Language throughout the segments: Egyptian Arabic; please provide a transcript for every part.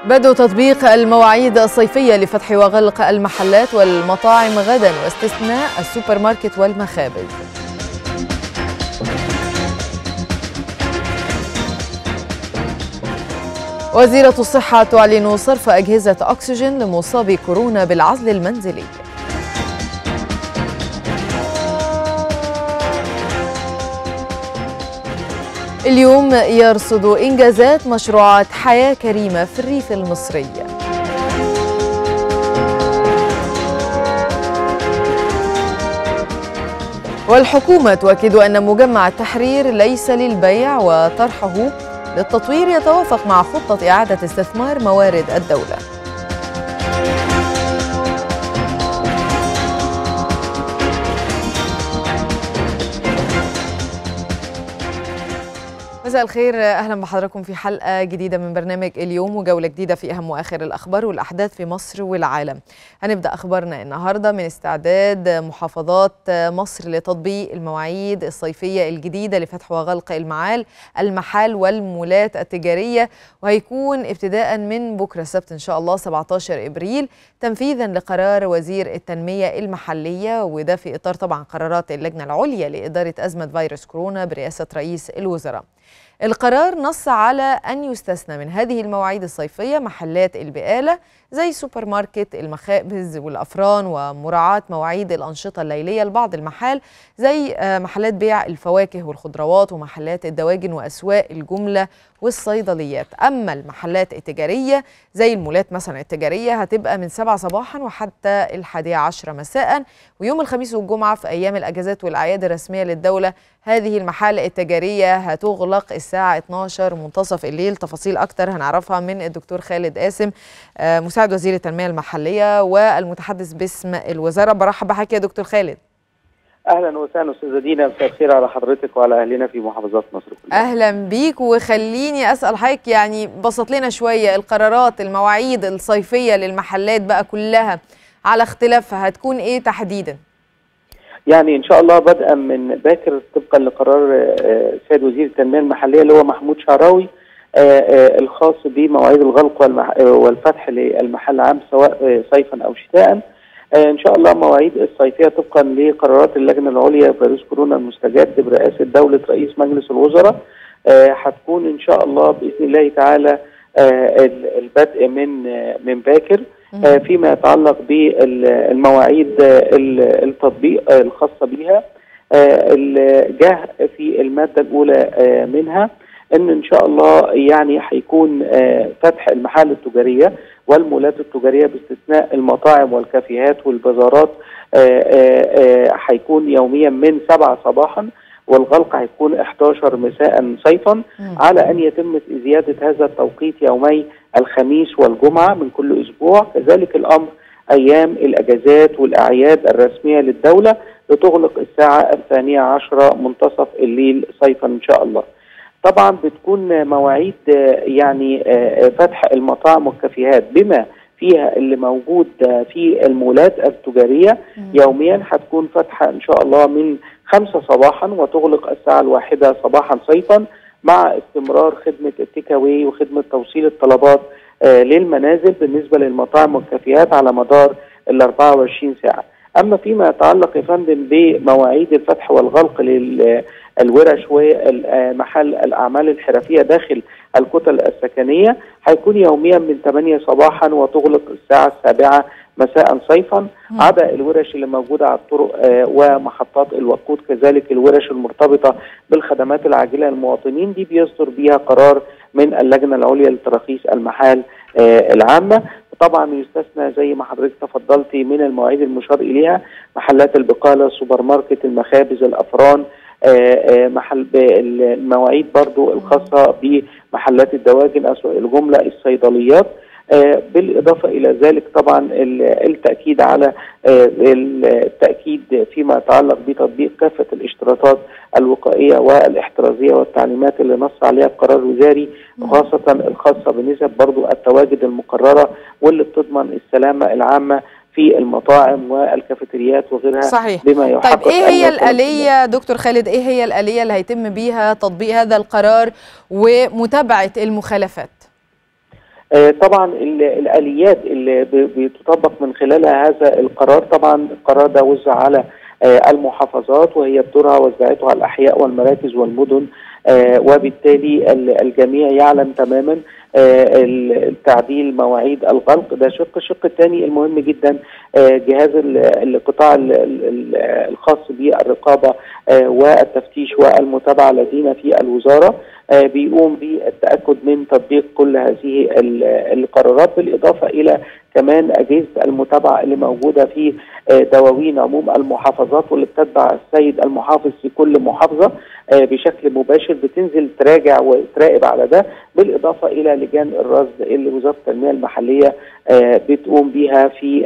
بدء تطبيق المواعيد الصيفية لفتح وغلق المحلات والمطاعم غدا واستثناء السوبر ماركت والمخابز وزيرة الصحة تعلن صرف أجهزة أكسجين لمصابي كورونا بالعزل المنزلي اليوم يرصد إنجازات مشروعات حياة كريمة في الريف المصري والحكومة تؤكد أن مجمع التحرير ليس للبيع وطرحه للتطوير يتوافق مع خطة إعادة استثمار موارد الدولة مساء الخير اهلا بحضراتكم في حلقه جديده من برنامج اليوم وجوله جديده في اهم واخر الاخبار والاحداث في مصر والعالم. هنبدا اخبارنا النهارده من استعداد محافظات مصر لتطبيق المواعيد الصيفيه الجديده لفتح وغلق المعال المحال والمولات التجاريه وهيكون ابتداء من بكره السبت ان شاء الله 17 ابريل تنفيذا لقرار وزير التنميه المحليه وده في اطار طبعا قرارات اللجنه العليا لاداره ازمه فيروس كورونا برئاسه رئيس الوزراء. القرار نص على أن يستثنى من هذه المواعيد الصيفية محلات البقالة زي سوبر ماركت المخابز والأفران ومراعاة مواعيد الأنشطة الليلية لبعض المحال زي محلات بيع الفواكه والخضروات ومحلات الدواجن وأسواق الجملة والصيدليات أما المحلات التجارية زي المولات مثلا التجارية هتبقى من 7 صباحا وحتى الحادية عشرة مساء ويوم الخميس والجمعة في أيام الأجازات والأعياد الرسمية للدولة هذه المحال التجارية هتغلق الساعة 12 منتصف الليل تفاصيل أكتر هنعرفها من الدكتور خالد قاسم مساعد وزير التنمية المحلية والمتحدث باسم الوزارة برحب بحضرتك يا دكتور خالد اهلا وسهلا استاذه دينا مساء الخير على حضرتك وعلى اهلنا في محافظات مصر كلها اهلا بيك وخليني اسال حضرتك يعني بسط لنا شويه القرارات المواعيد الصيفيه للمحلات بقى كلها على اختلافها هتكون ايه تحديدا يعني ان شاء الله بدءا من باكر طبقا لقرار سيد وزير التنميه المحليه اللي هو محمود شعراوي الخاص بمواعيد الغلق والفتح للمحل عام سواء صيفا او شتاء ان شاء الله مواعيد الصيفيه طبقا لقرارات اللجنه العليا فيروس كورونا المستجد برئاسه دوله رئيس مجلس الوزراء هتكون ان شاء الله باذن الله تعالى البدء من من باكر فيما يتعلق بالمواعيد التطبيق الخاصه بها جه في الماده الاولى منها ان ان شاء الله يعني هيكون فتح المحال التجاريه والمولات التجاريه باستثناء المطاعم والكافيهات والبازارات هيكون يوميا من 7 صباحا والغلق هيكون 11 مساء صيفا على ان يتم زياده هذا التوقيت يومي الخميس والجمعه من كل اسبوع كذلك الامر ايام الاجازات والاعياد الرسميه للدوله لتغلق الساعه الثانيه عشره منتصف الليل صيفا ان شاء الله. طبعا بتكون مواعيد يعني فتح المطاعم والكافيهات بما فيها اللي موجود في المولات التجاريه يوميا هتكون فاتحه ان شاء الله من خمسة صباحا وتغلق الساعه الواحده صباحا صيفا مع استمرار خدمه التيك اواي وخدمه توصيل الطلبات للمنازل بالنسبه للمطاعم والكافيهات على مدار ال 24 ساعه. اما فيما يتعلق يا فندم بمواعيد الفتح والغلق للورش ومحل الاعمال الحرفيه داخل الكتل السكنيه هيكون يوميا من 8 صباحا وتغلق الساعه السابعه مساء صيفا عدا الورش اللي موجوده على الطرق ومحطات الوقود كذلك الورش المرتبطه بالخدمات العاجله للمواطنين دي بيصدر بيها قرار من اللجنه العليا لتراخيص المحال العامه طبعا يستثنى زي ما حضرتك تفضلتي من المواعيد المشار اليها محلات البقاله السوبر ماركت المخابز الافران محل المواعيد برضو الخاصه بمحلات الدواجن اسواق الجمله الصيدليات بالاضافه الى ذلك طبعا التاكيد على التاكيد فيما يتعلق بتطبيق كافه الاشتراطات الوقائيه والاحترازيه والتعليمات اللي نص عليها القرار الوزاري وخاصه الخاصه بنسب برضو التواجد المقرره واللي بتضمن السلامه العامه في المطاعم والكافيتريات وغيرها صحيح بما يحقق طيب ايه هي الاليه دكتور خالد ايه هي الاليه اللي هيتم بيها تطبيق هذا القرار ومتابعه المخالفات طبعا الاليات اللي بتطبق من خلالها هذا القرار طبعا القرار ده وزع على المحافظات وهي بدورها وزعته على الاحياء والمراكز والمدن وبالتالي الجميع يعلم تماما التعديل مواعيد الغلق ده شق الشق الثاني المهم جدا جهاز القطاع الخاص بالرقابه والتفتيش والمتابعه الذين في الوزاره بيقوم بالتاكد من تطبيق كل هذه القرارات بالاضافه الى كمان اجهزه المتابعه اللي موجوده في دواوين عموم المحافظات واللي بتتبع السيد المحافظ في كل محافظه بشكل مباشر بتنزل تراجع وتراقب على ده بالاضافه الى لجان الرصد اللي وزاره التنميه المحليه بتقوم بيها في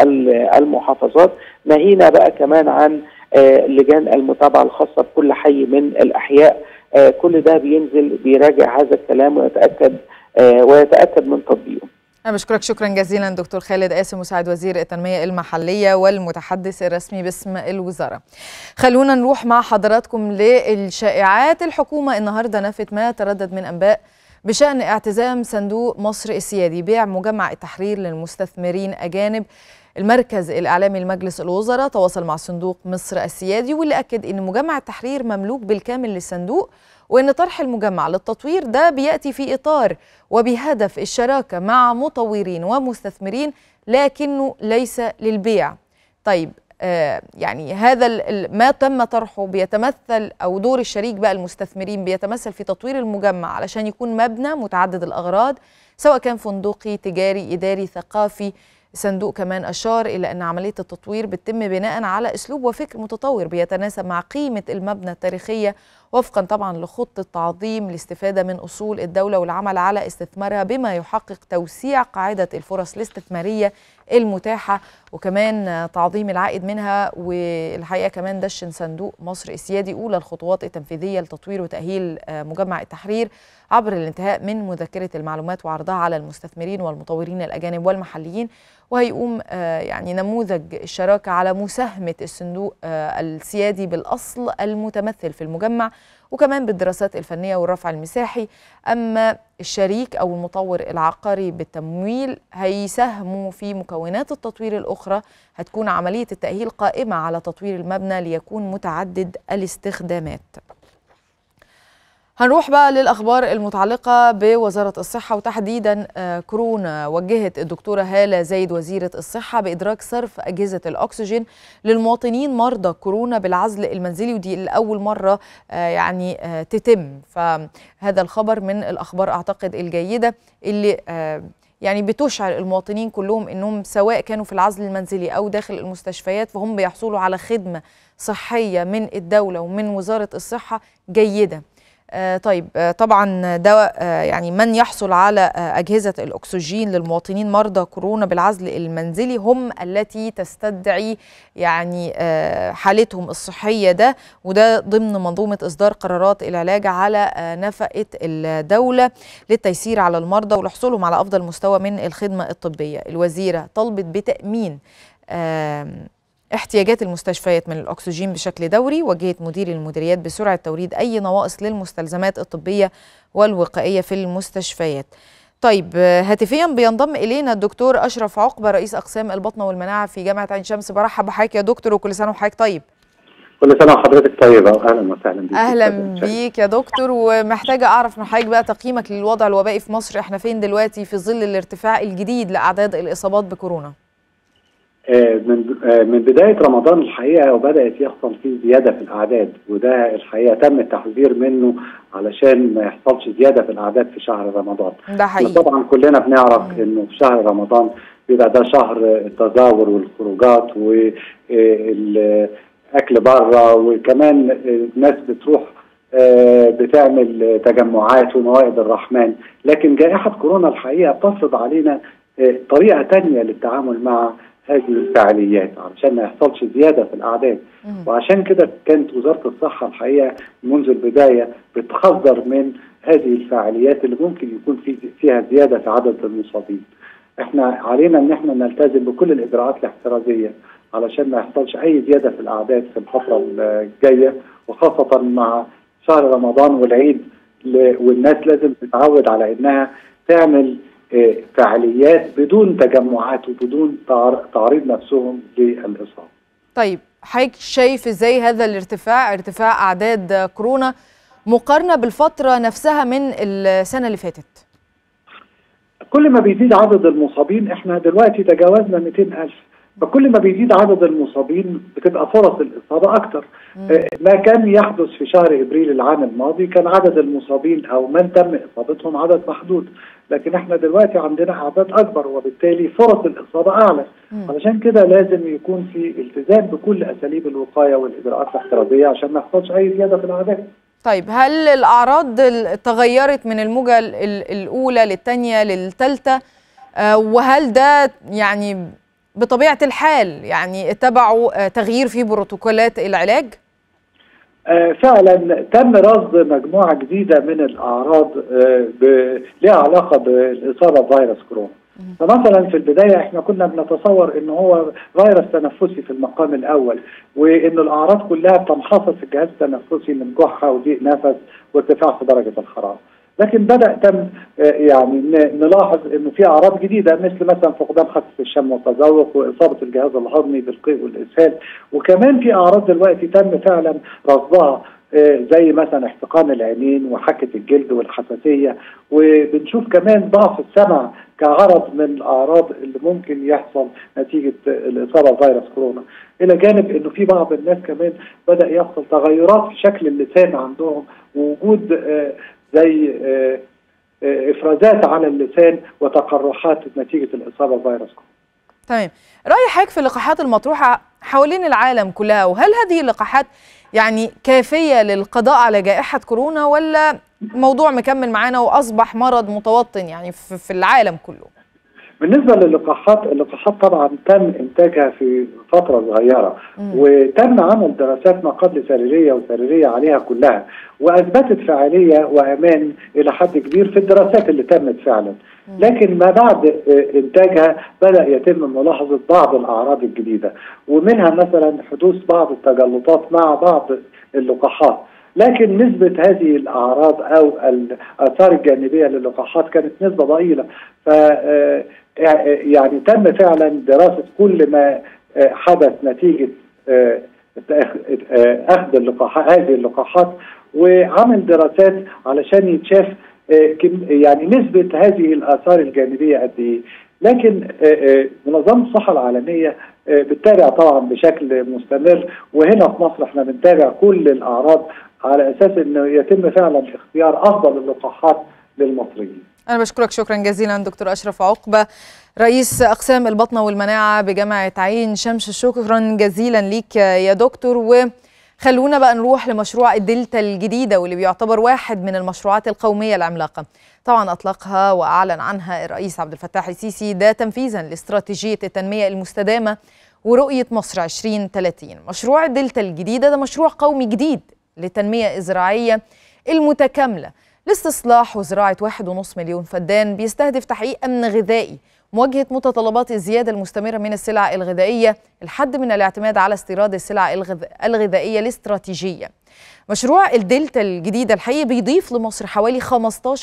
المحافظات ناهينا بقى كمان عن لجان المتابعه الخاصه بكل حي من الاحياء كل ده بينزل بيراجع هذا الكلام ويتاكد ويتاكد من تطبيقه أنا بشكرك شكرا جزيلا دكتور خالد قاسم مساعد وزير التنمية المحلية والمتحدث الرسمي باسم الوزارة خلونا نروح مع حضراتكم للشائعات الحكومة النهاردة نفت ما تردد من أنباء بشأن اعتزام صندوق مصر السيادي بيع مجمع التحرير للمستثمرين أجانب المركز الإعلامي لمجلس الوزراء تواصل مع صندوق مصر السيادي واللي أكد أن مجمع التحرير مملوك بالكامل للصندوق وأن طرح المجمع للتطوير ده بيأتي في إطار وبهدف الشراكة مع مطورين ومستثمرين لكنه ليس للبيع طيب آه يعني هذا ما تم طرحه بيتمثل أو دور الشريك بقى المستثمرين بيتمثل في تطوير المجمع علشان يكون مبنى متعدد الأغراض سواء كان فندقي تجاري إداري ثقافي الصندوق كمان أشار إلى أن عملية التطوير بتتم بناء على أسلوب وفكر متطور بيتناسب مع قيمة المبنى التاريخية وفقا طبعا لخطة تعظيم الاستفادة من أصول الدولة والعمل على استثمارها بما يحقق توسيع قاعدة الفرص الاستثمارية المتاحة وكمان تعظيم العائد منها والحقيقة كمان دشن صندوق مصر السيادي أولى الخطوات التنفيذية لتطوير وتأهيل مجمع التحرير عبر الانتهاء من مذكرة المعلومات وعرضها على المستثمرين والمطورين الأجانب والمحليين وهيقوم يعني نموذج الشراكة على مساهمة الصندوق السيادي بالأصل المتمثل في المجمع وكمان بالدراسات الفنية والرفع المساحي أما الشريك أو المطور العقاري بالتمويل هيساهموا في مكونات التطوير الأخرى هتكون عملية التأهيل قائمة على تطوير المبنى ليكون متعدد الاستخدامات هنروح بقى للأخبار المتعلقة بوزارة الصحة وتحديدا كورونا وجهت الدكتورة هالة زايد وزيرة الصحة بإدراك صرف أجهزة الأكسجين للمواطنين مرضى كورونا بالعزل المنزلي ودي لأول مرة يعني تتم فهذا الخبر من الأخبار أعتقد الجيدة اللي يعني بتشعر المواطنين كلهم انهم سواء كانوا في العزل المنزلي او داخل المستشفيات فهم بيحصلوا على خدمه صحيه من الدوله ومن وزاره الصحه جيده. آه طيب آه طبعا ده آه يعني من يحصل على أجهزة الأكسجين للمواطنين مرضى كورونا بالعزل المنزلي هم التي تستدعي يعني حالتهم الصحية ده وده ضمن منظومة إصدار قرارات العلاج على نفقة الدولة للتيسير على المرضى ولحصولهم على أفضل مستوى من الخدمة الطبية الوزيرة طلبت بتأمين احتياجات المستشفيات من الأكسجين بشكل دوري وجهت مدير المديريات بسرعة توريد أي نواقص للمستلزمات الطبية والوقائية في المستشفيات طيب هاتفيا بينضم إلينا الدكتور أشرف عقبة رئيس أقسام البطنة والمناعة في جامعة عين شمس برحب بحضرتك يا دكتور وكل سنة وحضرتك طيب كل سنة وحضرتك طيبة وأهلا وسهلا بيك أهلا بيك يا دكتور ومحتاجة أعرف من حضرتك بقى تقييمك للوضع الوبائي في مصر إحنا فين دلوقتي في ظل الارتفاع الجديد لأعداد الإصابات بكورونا من من بدايه رمضان الحقيقه وبدات يحصل فيه زياده في الاعداد وده الحقيقه تم التحذير منه علشان ما يحصلش زياده في الاعداد في شهر رمضان. ده حقيقي. طبعا كلنا بنعرف مم. انه في شهر رمضان بيبقى ده شهر التزاور والخروجات والاكل بره وكمان الناس بتروح بتعمل تجمعات وموائد الرحمن لكن جائحه كورونا الحقيقه بتفرض علينا طريقه ثانيه للتعامل مع هذه الفعاليات علشان ما يحصلش زياده في الاعداد مم. وعشان كده كانت وزاره الصحه الحقيقه منذ البدايه بتحذر من هذه الفعاليات اللي ممكن يكون في فيها زياده في عدد المصابين. احنا علينا ان احنا نلتزم بكل الاجراءات الاحترازيه علشان ما يحصلش اي زياده في الاعداد في الفتره الجايه وخاصه مع شهر رمضان والعيد والناس لازم تتعود على انها تعمل فعاليات بدون تجمعات وبدون تعريض نفسهم للاصابه. طيب حضرتك شايف ازاي هذا الارتفاع ارتفاع اعداد كورونا مقارنه بالفتره نفسها من السنه اللي فاتت؟ كل ما بيزيد عدد المصابين احنا دلوقتي تجاوزنا 200000 فكل ما بيزيد عدد المصابين بتبقى فرص الاصابه اكثر ما كان يحدث في شهر ابريل العام الماضي كان عدد المصابين او من تم اصابتهم عدد محدود لكن احنا دلوقتي عندنا اعداد اكبر وبالتالي فرص الاصابه اعلى علشان كده لازم يكون في التزام بكل اساليب الوقايه والاجراءات الاحترازيه عشان ما يحصلش اي زياده في الاعداد طيب هل الاعراض تغيرت من الموجه الاولى للثانيه للثالثه وهل ده يعني بطبيعه الحال يعني اتبعوا تغيير في بروتوكولات العلاج؟ آه فعلا تم رصد مجموعه جديده من الاعراض آه لها علاقه بالاصابه بفيروس كورونا. فمثلا في البدايه احنا كنا بنتصور ان هو فيروس تنفسي في المقام الاول وان الاعراض كلها بتنحصر في الجهاز التنفسي من كحه وضيق نفس وارتفاع في درجه الحراره. لكن بدا تم يعني نلاحظ انه في اعراض جديده مثل مثلا فقدان حاسه الشم والتذوق واصابه الجهاز الهضمي بالقيء والاسهال وكمان في اعراض دلوقتي تم فعلا رصدها زي مثلا احتقان العينين وحكه الجلد والحساسيه وبنشوف كمان ضعف السمع كعرض من الاعراض اللي ممكن يحصل نتيجه الاصابه بفيروس كورونا الى جانب انه في بعض الناس كمان بدا يحصل تغيرات في شكل اللسان عندهم ووجود زي افرازات على اللسان وتقرحات نتيجه الاصابه بفيروس كورونا. تمام، راي حضرتك في اللقاحات المطروحه حوالين العالم كلها وهل هذه اللقاحات يعني كافيه للقضاء على جائحه كورونا ولا موضوع مكمل معانا واصبح مرض متوطن يعني في العالم كله؟ بالنسبه للقاحات اللقاحات طبعا تم انتاجها في فتره صغيره مم. وتم عمل دراسات ما قبل سريريه وسريريه عليها كلها واثبتت فعاليه وامان الى حد كبير في الدراسات اللي تمت فعلا مم. لكن ما بعد انتاجها بدا يتم ملاحظه بعض الاعراض الجديده ومنها مثلا حدوث بعض التجلطات مع بعض اللقاحات لكن نسبة هذه الأعراض أو الآثار الجانبية للقاحات كانت نسبة ضئيلة ف يعني تم فعلا دراسة كل ما حدث نتيجة أخذ اللقاحات هذه اللقاحات وعمل دراسات علشان يتشاف يعني نسبة هذه الآثار الجانبية قد إيه لكن منظمة الصحة العالمية بتتابع طبعا بشكل مستمر وهنا في مصر احنا بنتابع كل الأعراض على اساس انه يتم فعلا اختيار افضل اللقاحات للمصريين. انا بشكرك شكرا جزيلا دكتور اشرف عقبه رئيس اقسام البطنه والمناعه بجامعه عين شمس شكرا جزيلا ليك يا دكتور وخلونا بقى نروح لمشروع الدلتا الجديده واللي بيعتبر واحد من المشروعات القوميه العملاقه. طبعا اطلقها واعلن عنها الرئيس عبد الفتاح السيسي ده تنفيذا لاستراتيجيه التنميه المستدامه ورؤيه مصر 2030. مشروع الدلتا الجديده ده مشروع قومي جديد للتنمية الزراعية المتكاملة لاستصلاح وزراعة واحد ونص مليون فدان بيستهدف تحقيق أمن غذائي مواجهة متطلبات الزيادة المستمرة من السلع الغذائية الحد من الاعتماد على استيراد السلع الغذائية الاستراتيجية مشروع الدلتا الجديدة الحقيقي بيضيف لمصر حوالي 15%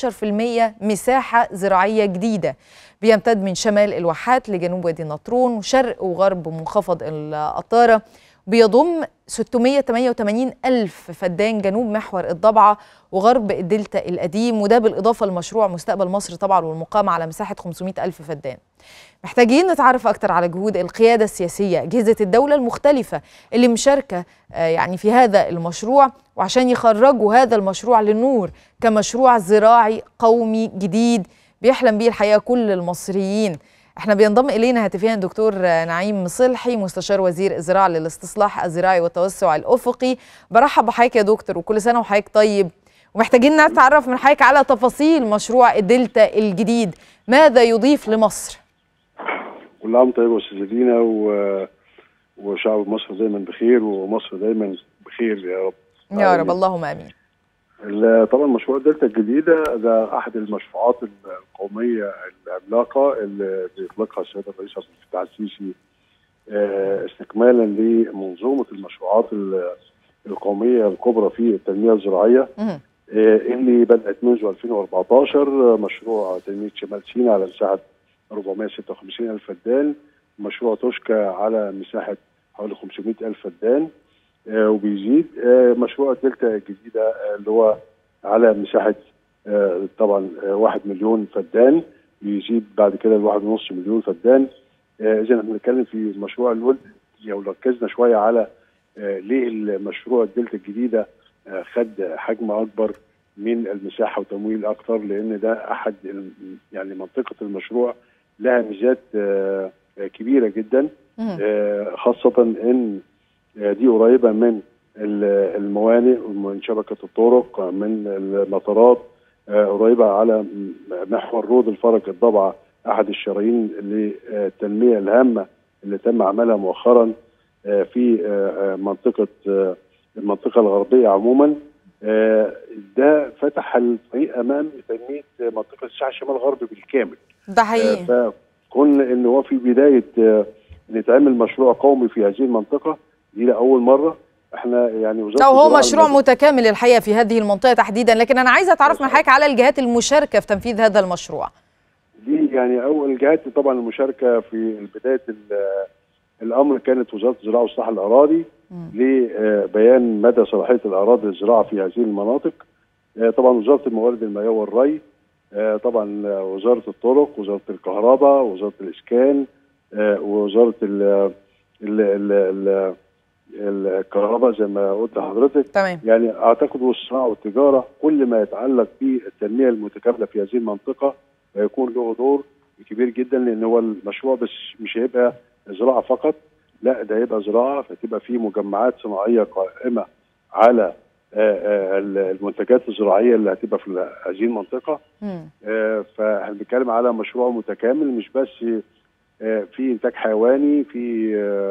مساحة زراعية جديدة بيمتد من شمال الواحات لجنوب وادي النطرون وشرق وغرب منخفض القطارة بيضم 688 ألف فدان جنوب محور الضبعة وغرب الدلتا القديم وده بالإضافة لمشروع مستقبل مصر طبعا والمقام على مساحة 500 ألف فدان محتاجين نتعرف أكتر على جهود القيادة السياسية أجهزة الدولة المختلفة اللي مشاركة يعني في هذا المشروع وعشان يخرجوا هذا المشروع للنور كمشروع زراعي قومي جديد بيحلم بيه الحقيقة كل المصريين احنا بينضم الينا هاتفيا دكتور نعيم مصلحي مستشار وزير الزراعه للاستصلاح الزراعي والتوسع الافقي برحب بحضرتك يا دكتور وكل سنه وحضرتك طيب ومحتاجين نتعرف من حضرتك على تفاصيل مشروع الدلتا الجديد ماذا يضيف لمصر كل عام طيب استاذه دينا و... وشعب مصر دايما بخير ومصر دايما بخير يا رب يا رب اللهم امين طبعا مشروع الدلتا الجديده ده احد المشروعات القوميه العملاقه اللي بيطلقها السيد الرئيس عبد الفتاح السيسي استكمالا لمنظومه المشروعات القوميه الكبرى في التنميه الزراعيه اللي بدات منذ 2014 مشروع تنميه شمال سيناء على مساحه 456 الف فدان مشروع توشكا على مساحه حوالي 500 الف فدان وبيزيد مشروع دلتا الجديده اللي هو على مساحه طبعا 1 مليون فدان يزيد بعد كده لواحد ونص مليون فدان اذا احنا بنتكلم في مشروع الولد لو ركزنا شويه على ليه المشروع الدلتا الجديده خد حجم اكبر من المساحه وتمويل اكثر لان ده احد يعني منطقه المشروع لها ميزات كبيره جدا خاصه ان دي قريبه من الموانئ ومن شبكه الطرق من المطارات قريبه على محور رود الفرج الضبعه احد الشرايين للتنميه الهامه اللي تم عملها مؤخرا في منطقه المنطقه الغربيه عموما ده فتح الطريق امام تنميه منطقه الساحل الشمال الغربي بالكامل ده حقيقي فكون ان هو في بدايه ان يتعمل مشروع قومي في هذه المنطقه دي لاول مره احنا يعني وزاره لو هو مشروع متكامل الحقيقه في هذه المنطقه تحديدا لكن انا عايزه اتعرف من حضرتك على الجهات المشاركه في تنفيذ هذا المشروع دي يعني اول الجهات طبعا المشاركه في بدايه الامر كانت وزاره الزراعه واصلاح الاراضي لبيان مدى صلاحيه الاراضي للزراعه في هذه المناطق طبعا وزاره الموارد المائيه والري طبعا وزاره الطرق وزاره الكهرباء وزاره الاسكان ووزاره ال ال ال الكهرباء زي ما قلت لحضرتك تمام يعني اعتقد والصناعه والتجاره كل ما يتعلق بالتنميه المتكامله في هذه المنطقه هيكون له دور كبير جدا لان هو المشروع بس مش هيبقى زراعه فقط لا ده هيبقى زراعه فتبقى في مجمعات صناعيه قائمه على المنتجات الزراعيه اللي هتبقى في هذه المنطقه فاحنا بنتكلم على مشروع متكامل مش بس في انتاج حيواني في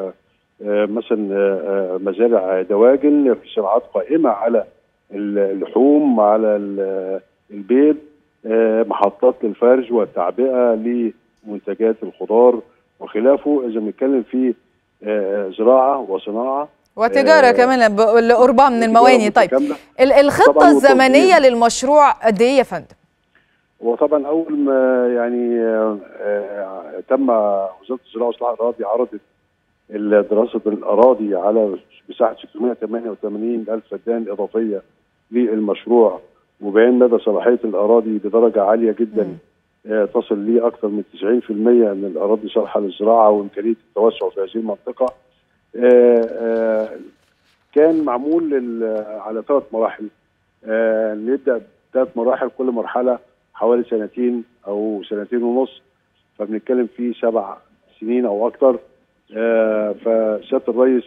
مثلا مزارع دواجن في صناعات قائمه على اللحوم على البيض محطات للفرج والتعبئه لمنتجات الخضار وخلافه اذا بنتكلم في زراعه وصناعه وتجاره كمان اللي قربها من المواني طيب الخطه الزمنيه للمشروع قد ايه يا فندم؟ وطبعا اول ما يعني تم وزاره الزراعه واصلاح الاراضي عرضت دراسه الاراضي على مساحه 688 الف فدان اضافيه للمشروع وبيان مدى صلاحيه الاراضي بدرجه عاليه جدا آه تصل لي اكثر من 90% من الاراضي صالحه للزراعه وامكانيه التوسع في هذه المنطقه آه آه كان معمول على ثلاث مراحل نبدا ثلاث مراحل كل مرحله حوالي سنتين او سنتين ونص فبنتكلم في سبع سنين او اكثر فسياده الرئيس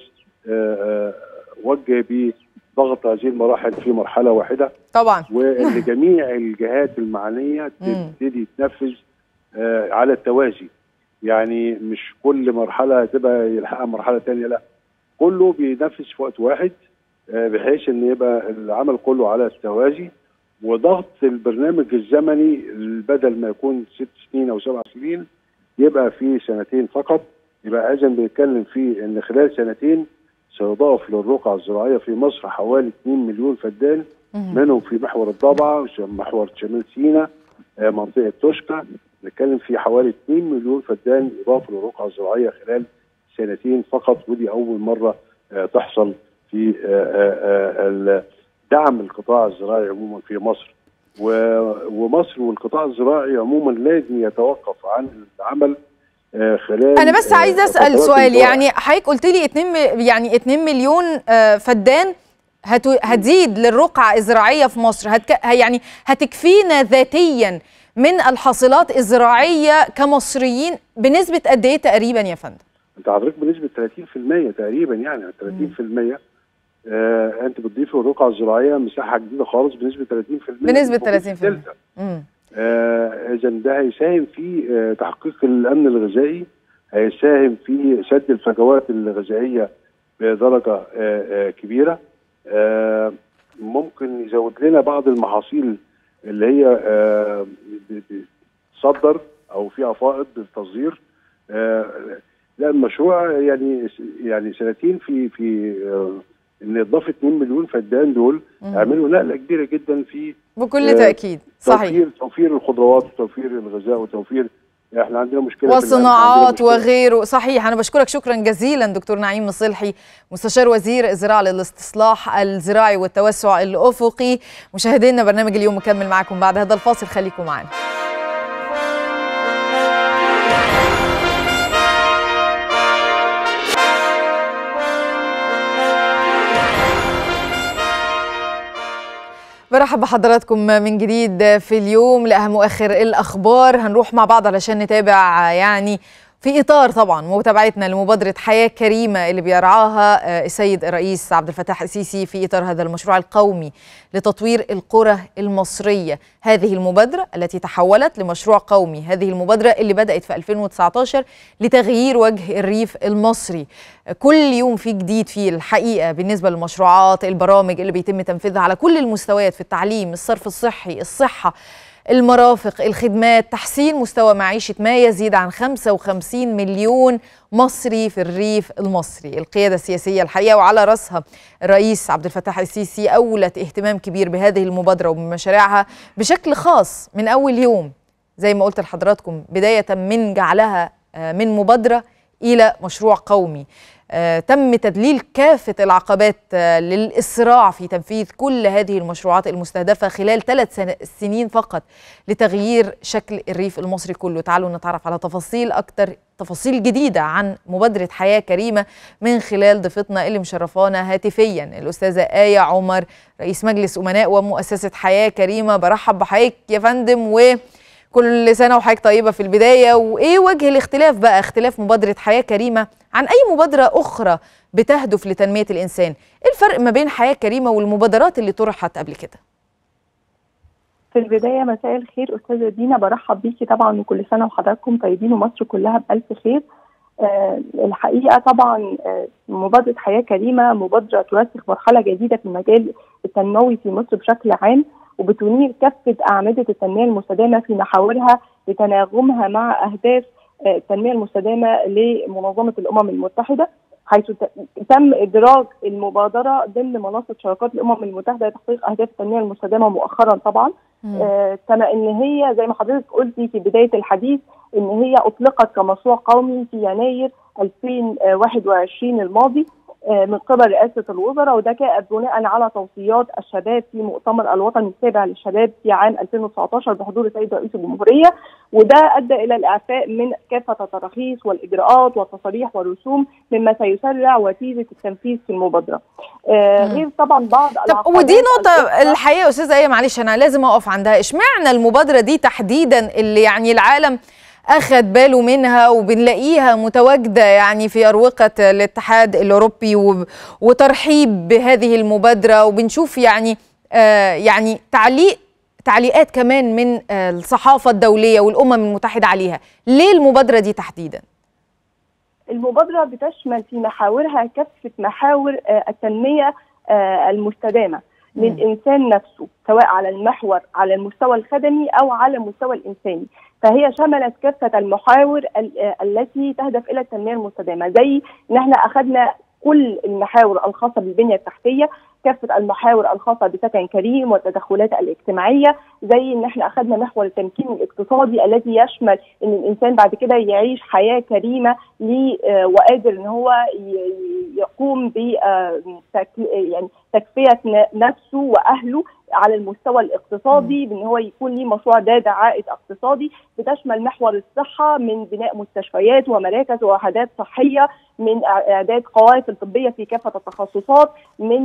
وجه بضغط هذه المراحل في مرحله واحده طبعا وان جميع الجهات المعنيه تبتدي تنفذ على التوازي يعني مش كل مرحله هتبقى يلحقها مرحله ثانيه لا كله بينفذ في وقت واحد بحيث ان يبقى العمل كله على التوازي وضغط البرنامج الزمني بدل ما يكون ست سنين او سبع سنين يبقى في سنتين فقط يبقى اذا بنتكلم في ان خلال سنتين سيضاف للرقعة الزراعية في مصر حوالي 2 مليون فدان منهم في محور الضبعة محور شمال سيناء منطقة توشكا نتكلم في حوالي 2 مليون فدان يضاف للرقعة الزراعية خلال سنتين فقط ودي أول مرة تحصل في دعم القطاع الزراعي عموما في مصر ومصر والقطاع الزراعي عموما لازم يتوقف عن العمل خلال انا بس عايزه اسال سؤال يعني حضرتك قلت لي 2 يعني 2 مليون فدان هتزيد للرقعه الزراعيه في مصر هتك يعني هتكفينا ذاتيا من الحاصلات الزراعيه كمصريين بنسبه قد ايه تقريبا يا فندم؟ انت حضرتك بنسبه 30% تقريبا يعني 30% آه انت بتضيف الرقعه الزراعيه مساحه جديده خالص بنسبه 30% بنسبه 30% آه اذا ده هيساهم في آه تحقيق الامن الغذائي هيساهم في سد الفجوات الغذائيه بدرجه آه كبيره ممكن يزود لنا بعض المحاصيل اللي هي تصدر او فيها فائض بالتصدير لا المشروع يعني يعني سنتين في في ان اضافه 2 مليون فدان دول يعملوا نقله كبيره جدا في بكل تاكيد صحيح توفير توفير الخضروات وتوفير الغذاء وتوفير احنا عندنا مشكله والصناعات وغيره صحيح انا بشكرك شكرا جزيلا دكتور نعيم مصلحي مستشار وزير الزراعه للاستصلاح الزراعي والتوسع الافقي مشاهدينا برنامج اليوم مكمل معكم بعد هذا الفاصل خليكم معنا برحب بحضراتكم من جديد في اليوم لأهم وآخر الأخبار هنروح مع بعض علشان نتابع يعني في إطار طبعا متابعتنا لمبادرة حياة كريمة اللي بيرعاها السيد الرئيس عبد الفتاح السيسي في إطار هذا المشروع القومي لتطوير القرى المصرية هذه المبادرة التي تحولت لمشروع قومي هذه المبادرة اللي بدأت في 2019 لتغيير وجه الريف المصري كل يوم في جديد فيه الحقيقة بالنسبة للمشروعات البرامج اللي بيتم تنفيذها على كل المستويات في التعليم الصرف الصحي الصحة المرافق الخدمات تحسين مستوى معيشة ما يزيد عن 55 مليون مصري في الريف المصري القيادة السياسية الحقيقة وعلى رأسها الرئيس عبد الفتاح السيسي أولت اهتمام كبير بهذه المبادرة وبمشاريعها بشكل خاص من أول يوم زي ما قلت لحضراتكم بداية من جعلها من مبادرة إلى مشروع قومي آه تم تدليل كافة العقبات آه للإسراع في تنفيذ كل هذه المشروعات المستهدفة خلال ثلاث سنين فقط لتغيير شكل الريف المصري كله تعالوا نتعرف على تفاصيل أكتر تفاصيل جديدة عن مبادرة حياة كريمة من خلال ضيفتنا اللي مشرفانا هاتفيا الأستاذة آية عمر رئيس مجلس أمناء ومؤسسة حياة كريمة برحب بحضرتك يا فندم و كل سنه وحضرتك طيبه في البدايه وايه وجه الاختلاف بقى اختلاف مبادره حياه كريمه عن اي مبادره اخرى بتهدف لتنميه الانسان ايه الفرق ما بين حياه كريمه والمبادرات اللي طرحت قبل كده في البدايه مساء الخير استاذه دينا برحب بيكي طبعا وكل سنه وحضراتكم طيبين ومصر كلها بالف خير آه الحقيقه طبعا آه مبادره حياه كريمه مبادره ترسخ مرحله جديده في المجال التنموي في مصر بشكل عام وبتنير كافة أعمدة التنمية المستدامة في محاورها لتناغمها مع أهداف التنمية المستدامة لمنظمة الأمم المتحدة حيث تم إدراج المبادرة ضمن منصة شراكات الأمم المتحدة لتحقيق أهداف التنمية المستدامة مؤخرا طبعا آه كما إن هي زي ما حضرتك قلتي في بداية الحديث إن هي أطلقت كمشروع قومي في يناير 2021 الماضي من قبل رئاسة الوزراء وده كان بناء على توصيات الشباب في مؤتمر الوطني السابع للشباب في عام 2019 بحضور السيد رئيس الجمهورية وده أدى إلى الإعفاء من كافة التراخيص والإجراءات والتصاريح والرسوم مما سيسرع وتيرة التنفيذ في المبادرة آه غير طبعا بعض طب ودي نقطة الحقيقة يا أستاذة أيه معلش أنا لازم أقف عندها إشمعنى المبادرة دي تحديدا اللي يعني العالم أخذ باله منها وبنلاقيها متواجدة يعني في أروقة الاتحاد الأوروبي وترحيب بهذه المبادرة وبنشوف يعني آه يعني تعليق تعليقات كمان من آه الصحافة الدولية والأمم المتحدة عليها ليه المبادرة دي تحديدا؟ المبادرة بتشمل في محاورها كافة محاور آه التنمية المستدامة للإنسان نفسه سواء على المحور على المستوى الخدمي أو على المستوى الإنساني فهي شملت كافة المحاور التي تهدف إلى التنمية المستدامة زي إن احنا أخذنا كل المحاور الخاصة بالبنية التحتية كافة المحاور الخاصة بسكن كريم والتدخلات الاجتماعية زي ان احنا اخذنا محور التمكين الاقتصادي الذي يشمل ان الانسان بعد كده يعيش حياة كريمة ليه وقادر ان هو يقوم ب يعني تكفية نفسه واهله على المستوى الاقتصادي بان هو يكون ليه مشروع ذات عائد اقتصادي بتشمل محور الصحه من بناء مستشفيات ومراكز ووحدات صحيه من اعداد قوافل طبيه في كافه التخصصات من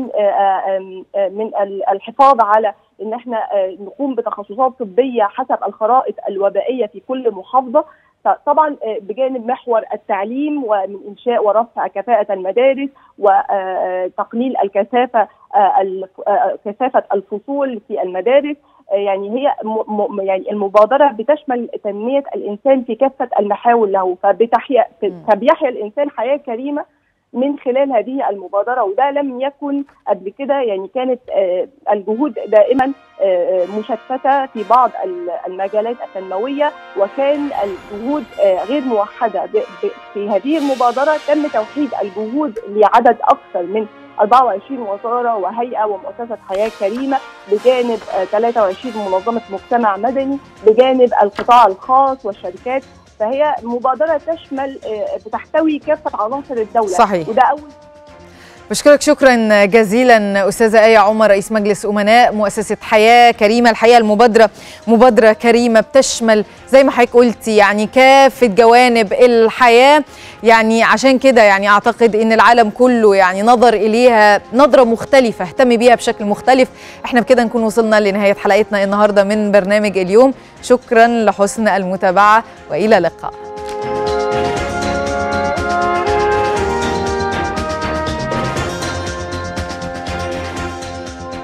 من الحفاظ على ان احنا نقوم بتخصصات طبيه حسب الخرائط الوبائيه في كل محافظه طبعا بجانب محور التعليم ومن انشاء ورفع كفاءه المدارس وتقليل الكثافه كثافه الفصول في المدارس يعني هي م يعني المبادره بتشمل تنميه الانسان في كافه المحاور له فبتحيا فبيحيا الانسان حياه كريمه من خلال هذه المبادرة وده لم يكن قبل كده يعني كانت الجهود دائما مشتتة في بعض المجالات التنموية وكان الجهود غير موحدة في هذه المبادرة تم توحيد الجهود لعدد أكثر من 24 وزاره وهيئه ومؤسسه حياه كريمه بجانب 23 منظمه مجتمع مدني بجانب القطاع الخاص والشركات فهي مبادره تشمل بتحتوي كافه عناصر الدوله صحيح. وده اول بشكرك شكرا جزيلا استاذه ايه عمر رئيس مجلس امناء مؤسسه حياه كريمه الحقيقه المبادره مبادره كريمه بتشمل زي ما حضرتك قلتي يعني كافه جوانب الحياه يعني عشان كده يعني اعتقد ان العالم كله يعني نظر اليها نظره مختلفه اهتم بيها بشكل مختلف احنا بكده نكون وصلنا لنهايه حلقتنا النهارده من برنامج اليوم شكرا لحسن المتابعه والى اللقاء